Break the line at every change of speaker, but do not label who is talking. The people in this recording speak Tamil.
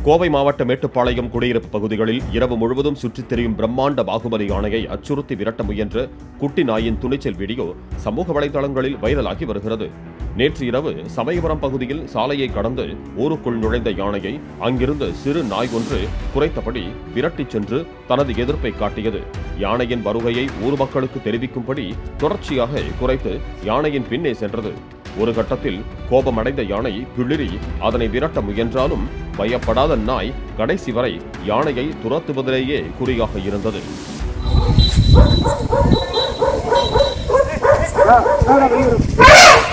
கோவை மாவட்ட மேட்டுப்பாளையம் குடியிருப்பு பகுதிகளில் இரவு முழுவதும் சுற்றித் திரியும் பிரம்மாண்ட பாகுபலி யானையை அச்சுறுத்தி விரட்ட முயன்ற குட்டி நாயின் துணிச்சல் வீடியோ சமூக வலைதளங்களில் வைரலாகி வருகிறது நேற்று இரவு சமயபுரம் பகுதியில் சாலையை கடந்து ஊருக்குள் நுழைந்த யானையை அங்கிருந்து சிறு நாய் ஒன்று குறைத்தபடி விரட்டிச் சென்று தனது எதிர்ப்பை காட்டியது யானையின் வருகையை ஊர் மக்களுக்கு தெரிவிக்கும்படி தொடர்ச்சியாக குறைத்து யானையின் பின்னே சென்றது ஒரு கட்டத்தில் கோபமடைந்த யானை பிளிரி அதனை விரட்ட முயன்றாலும் பயப்படாத நாய் கடைசி வரை யானையை துரத்துவதிலேயே குறியாக இருந்தது
ஆ, ஆ, ஆ, ஆ.